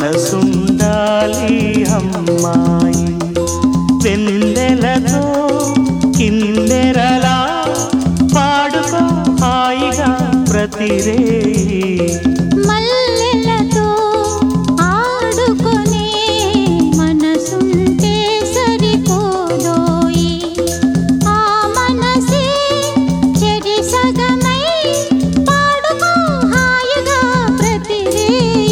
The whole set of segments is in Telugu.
మనసుండాలి అమ్మాయి వెన్నెలతో కిందెరలా పాడుకో హాయిగా ప్రతిరే మల్లెలతో ఆడుకునే మనసుంటే సరిపోదోయి ఆ మనసే చెరి సగమై పాడుకో హాయిగా ప్రతిరే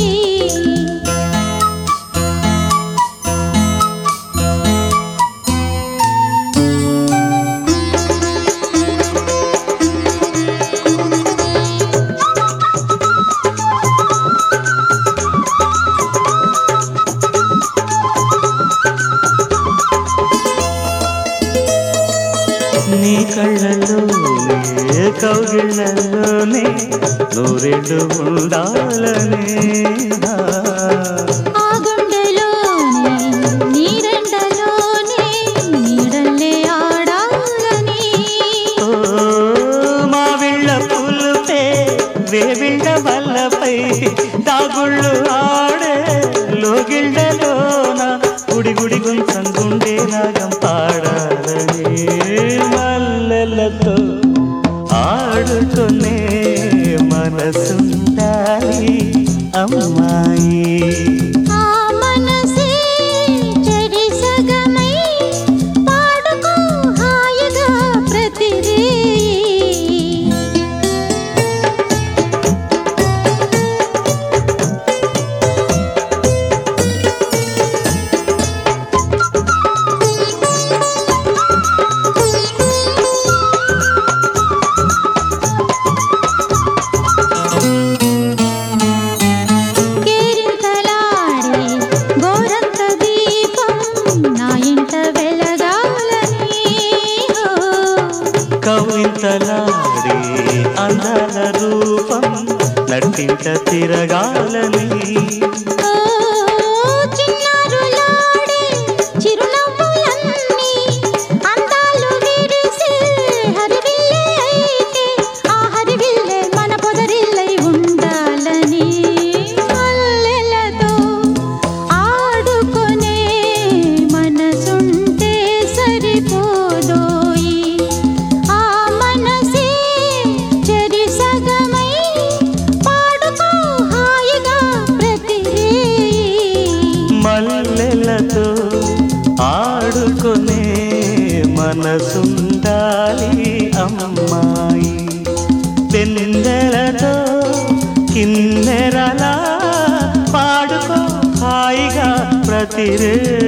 నీ కళ్ళలోనే కౌగిళ్ళలోనే నూరెళ్ళు ఉండాలనే నా ఆ గుండెలోనే నీరెండలోనే నీడల్లే ఆడాలని ఓ మావిళ్ళ పులుపే వేవిళ్ళ వల్లపై దాగుళ్ళు ఆడే లోగిళ్ళలోన గుడి గుడి గుంసం గుండె రాగం పాడాలని మల్లెలతో ఆడుకునే మనసుండాలి అమ్మాయి ఆ మనసే చెరి సగమై పాడుకో హాయిగా ప్రతిరే కేరింతలాడే గోరంత దీపం నా ఇంట వెలగాలని హో. కవితలాడే అందాల రూపం నట్టింట తిరగాలని ఓ చిన్నారులాడే చిరునవ్వులన్నీ అందాలు విరిసే హరివిల్లే అయితే ఆ హరివిల్లే మన పొదరిల్లై ఉండాలని మల్లెలతో ఆడుకునే మనసుంటే సరిపోదోయి ఆ మనసే చెరి సగమై పాడుకో హాయిగా ప్రతిరే మల్లెలతో ఆడుకునే మనసుండాలి అమ్మాయి పెందెలతో కిన్నెరలా పాడుకో హాయిగా ప్రతిరే